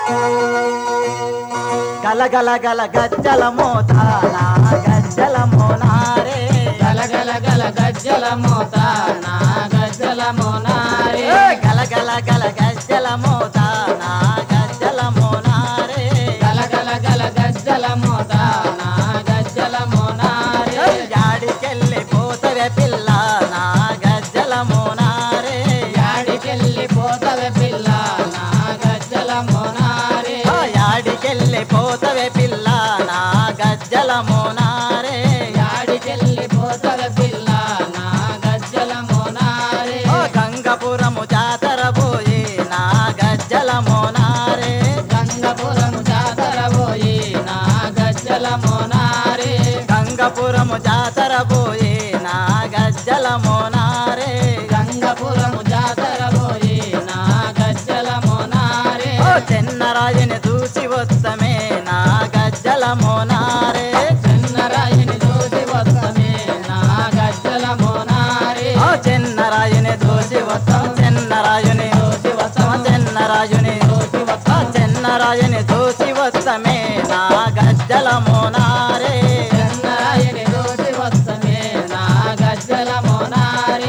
గల గల గల గజ్జల మోత నా గజ్జల మోనారే గల గల గల గజ్జల మోత నా గజ్జల మోనారే ఏ గల గల గల గజ్జల మోత నా గజ్జల మోనారే గల గల గల గజ్జల మోత నా గజ్జల మోనారే యాడికెళ్ళి పోతవే పిల్ల నా గజ్జల మోనారే యాడికెళ్ళి పోతవే పిల్ల నా గజ్జల మోనారే ఆ యాడికెళ్ళి పోతవే పిల్ల నా గజ్జల మోనారే యాడికెళ్ళి పోతవే పిల్ల నా గజ్జల మోనారే ఓ గంగపురము జాతర పోయి నా గజ్జల మోనారే గంగపురము జాతర పోయి నా గజ్జల మోనారే గంగపురము జాతర పోయి నా గజ్జల మోనారే గంగపురము జాతర పోయి నా గజ్జల మోనారే ఓ చెన్నరాజుని చూసి వస్తమే నా గజ్జల మోనారే చిన్నరాయిని చూసి వస్తమే నా గజ్జల మోనారే ఓ చెన్నరాజుని చూసి వస్తాం చెన్నరాజుని చూసి వస్తాం చెన్నరాజుని చూసి ఓ వస్తాం చెన్నరాజుని చూసి వస్తమే నా గజ్జల మోనారే చిన్నరాయిని చూసి వస్తమే నా గజ్జల మోనారే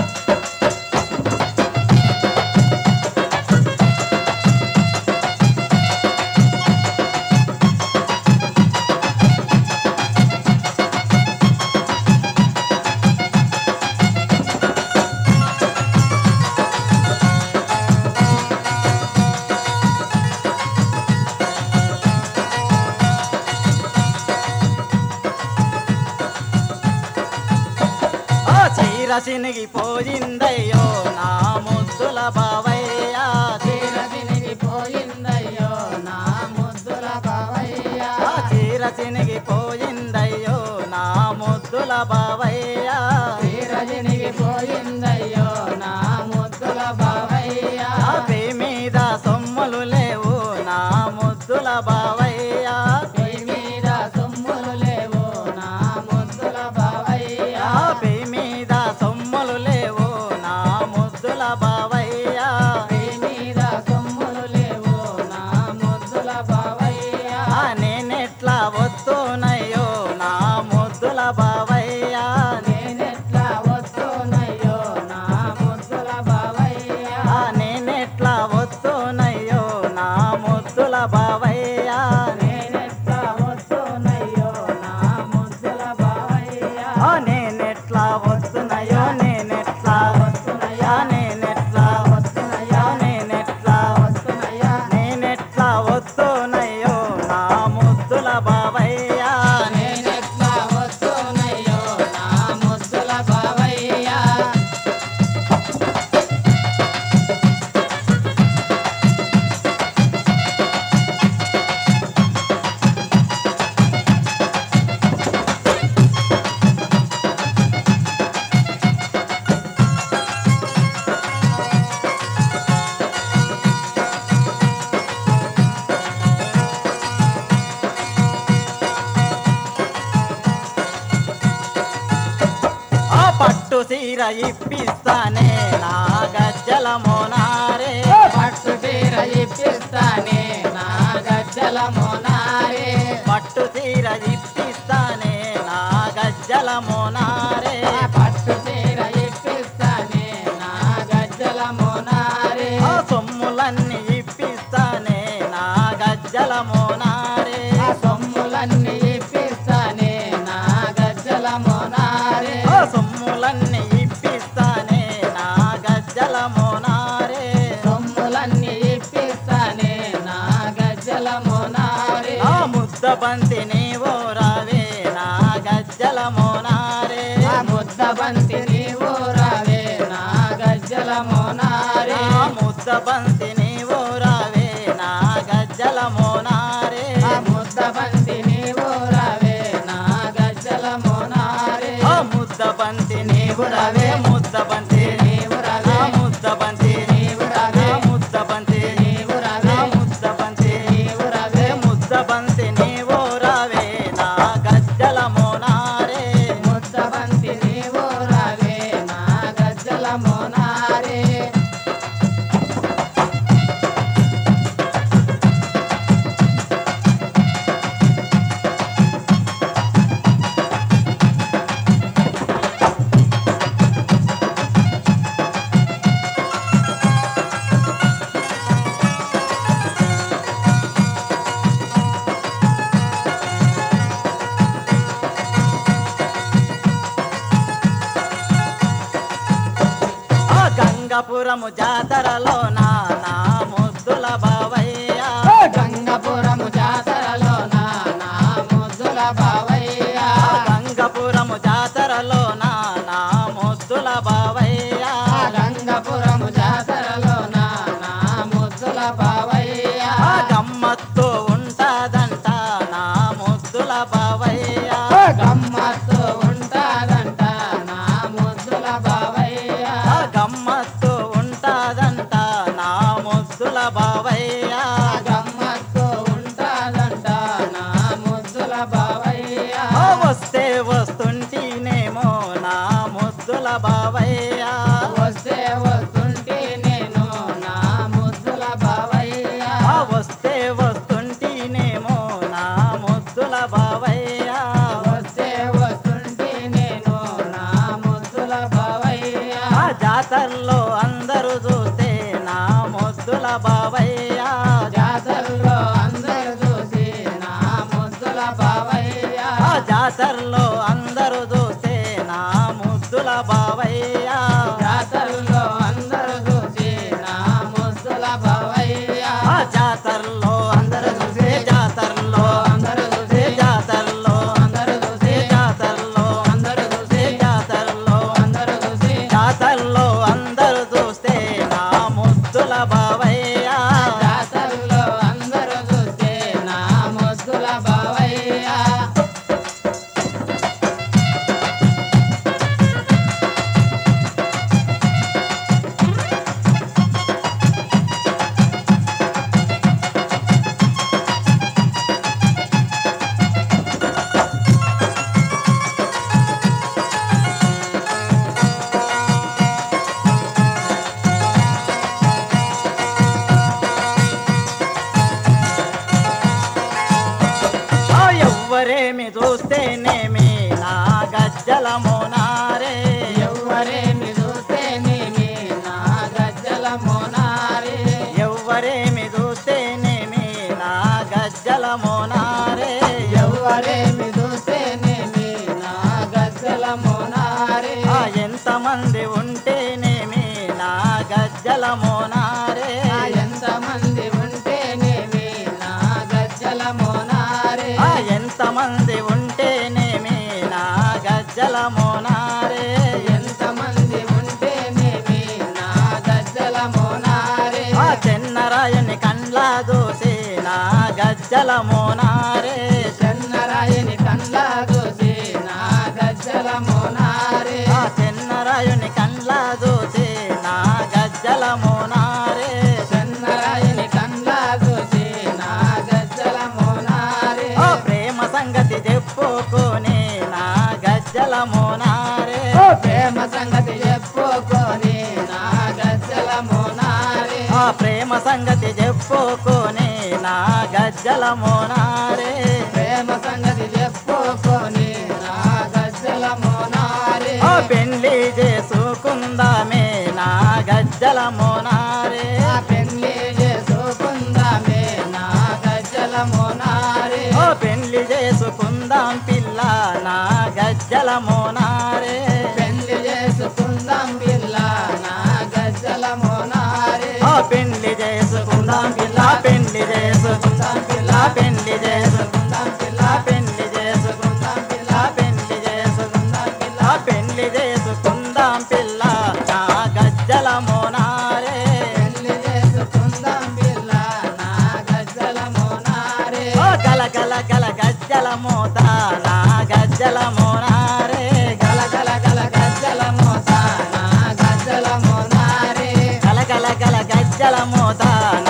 ఆ చీర సినిగిపోయిందయ్యో నా ముద్దుల బావయ్య తీర తినిగి పోయిందయ్యో నా ముద్దుల బావయ్య ఆ చీర సినిగిపోయిందయ్యో నా ముద్దుల బావయ్య తీర తినిగి పోయిందయ్యో నా ముద్దుల బావయ్య ఆ పే మీద సొమ్ములు లేవు నా ముద్దుల బావయ్య పై మీద సొమ్ములు లేవు నా ముద్దుల బావయ్య ఆ పే మీద సొమ్ములు లేవు నా ముద్దుల బావయ్య పై మీద సొమ్ములు లేవు నా ముద్దుల బావయ్య ఆ నేనెట్లా వస్తున్నాయో నా ముద్దుల బావయ్య నేనెట్లా వస్తున్నాయో నా ముద్దుల బావయ్య ఆ నేనెట్లా వస్తున్నాయో నా ముద్దుల బావయ్య నేనెట్లా వస్తున్నాయో నా ముద్దుల బావయ్య ఆ నేనెట్లా వస్తున్నాయో నేనెట్లా వస్తున్నాయా నేనెట్లా వస్తున్నాయా నేనెట్లా వస్తున్నాయా నేనెట్లా వస్తున్నాయో నా ముద్దుల బావయ్య నేనెట్లా వస్తున్నాయో నా ముద్దుల బావయ్య ఆ పట్టు సీర ఇప్పిస్తానే నా గజ్జల మోనారే పట్టు తీర ఇప్పిస్తానే నా గజ్జల మోనారే పట్టు సీర ఇప్పిస్తానే నా గజ్జల మోనారే పట్టు తీర ఇప్పిస్తానే నా గజ్జల మోనారే ఆ సొమ్ములన్నీ ఇప్పిస్తానే నా గజ్జల మోనారే ఆ సొమ్ములన్నీ ఇప్పిస్తానే నా గజ్జల మోనారే ఆ సొమ్ములన్నీ ఇప్పిస్తానే నా గజ్జల మోనారే సొమ్ములన్నీ ఇప్పిస్తానే నా గజ్జల మోనారే ఆ ముద్ద బంతి నీవో రావే నా గజ్జల మోనారే ఆ ముద్ద బంతి నీవు రావే నా గజ్జల మోనారే ఆ ముద్ద బంతి నీవో రావే నా గజ్జల మోనారే ఆ ముద్ద బంతి నీవు రావే నా గజ్జల మోనారే ఆ ముద్ద బంతి నీవు రావే ముద్ద బంతి నీవు రావే ఆ ముద్ద బంతి నీవు రావే ఆ ముద్ద బంతి నీవు రావే ఆ ముద్ద బంతి నీవు రావే ముద్ద బంతి నీవో రావే నా గజ్జల మోనారే ముద్ద బంతి నీవు రావే నా గజ్జల మోనారే గంగపురము జాతరలో నా నా ముద్దుల బావయ్య గంగపురము జాతరలో నా నా ముద్దుల బావయ్య గంగపురము జాతరలో నా నా ముద్దుల బావయ్య గంగపురము జాతరలో నా నా ముద్దుల బావయ్య గమ్మత్తు ఉంటాదంట నా ముద్దుల బావయ్య గమ్మత్తు ఉంటాదంట నా ముద్దుల బావయ్య గమ్మత్తు ఉంటాదంట నా ముద్దుల బావయ్య గమ్మత్తు ఉంటాదంట నా ముద్దుల బావయ్య వస్తే వస్తుంటేనేమో నా ముద్దుల బావయ్య వస్తే వస్తుంటే నేను నా ముద్దుల బావయ్య వస్తే వస్తుంటేనేమో నా ముద్దుల బావయ్య వస్తే వస్తుంటే నేను నా ముద్దుల బావయ్య ఆ జాతరలో అందరూ చూస్తే నా ముద్దుల బావయ్య జాతరలో అందరు చూసి నా ముద్దుల బావయ్య ఆ జాతరలో అందరూ చూస్తే నా ముద్దుల బావయ్య జాతరలో అందరు చూసి నా ముద్దుల బావయ్య ఆ జాతరలో అందరూ చూస్తే జాతరలో అందరు చూసి జాతరలో అందరు చూసి జాతరలో అందరు చూసి జాతరలో అందరు చూసి జాతరలో అందరూ చూస్తే నా ముద్దుల బావయ్య జాతరలో అందరు చూస్తే నా ముద్దుల బావయ్య ఆ ఎవ్వరేమి చూస్తేనేమి నా గజ్జల మోనారే ఎవ్వరేమి చూస్తేనేమి నా గజ్జల మోనారే ఎవ్వరేమి చూస్తేనేమి నా గజ్జల మోనారే ఎవ్వరేమి చూస్తేనేమి నా గజ్జల మోనారే ఆ ఎంతమంది ఉంటేనేమి నా గజ్జల మోనారే ఆ ఎంతమంది ఉంటేనేమి నా గజ్జల మోనారే ఆ ఎంతమంది ఉంటేనేమి నా గజ్జల మోనారే ఎంతమంది ఉంటేనేమి నా గజ్జల మోనారే ఆ చెన్నరాయని కండ్లా దూసి నా గజ్జల మోనారే చెన్నరాయని కండ్లా చూసి నా గజ్జల మోనారే ఆ చెన్నరాయుని కండ్లా దూసి నా గజ్జల మోనారే చెన్నరాయని కండ్లా చూసి నా గజ్జల మోనారే ఓ ప్రేమ సంగతి చెప్పుకొని నా గజ్జల మోనారే ప్రేమ సంగతి చెప్పుకొని నా గజ్జల మోనారే ఆ ప్రేమ సంగతి చెప్పుకొని నా గజ్జల మోనారే ప్రేమ సంగతి చెప్పుకొని నా గజ్జల మోనారే ఓ పెళ్లి చేసుకుందామే నా గజ్జల మోనారే ఆ పెళ్లి చేసుకుందామే నా గజ్జల మోనారే ఓ పెళ్లి చేసుకుందాం పిల్ల నా గజ్జల మోనారే పెళ్లి చేసుకుందాం పిల్ల నా గజ్జల మోనారే ఓ పెళ్లి చేసుకుందాం పిల్ల పెళ్లి చేసుకుందాం పిల్ల పెళ్లి చేసుకుందాం పిల్ల పెళ్లి చేసుకుందాం పిల్ల పెళ్లి చేసుకుందాం పిల్ల పెళ్లి చేసుకుందాం పిల్ల నా గజ్జల మోనారే పెళ్లి చేసుకుందాం పిల్ల నా గజ్జల మోనారే ఓ గల గల గల గజ్జల మోత నా గజ్జల మోనారే గల గల గల గజ్జల మోత నా గజ్జల మోనారే గల గల గల గజ్జల మోత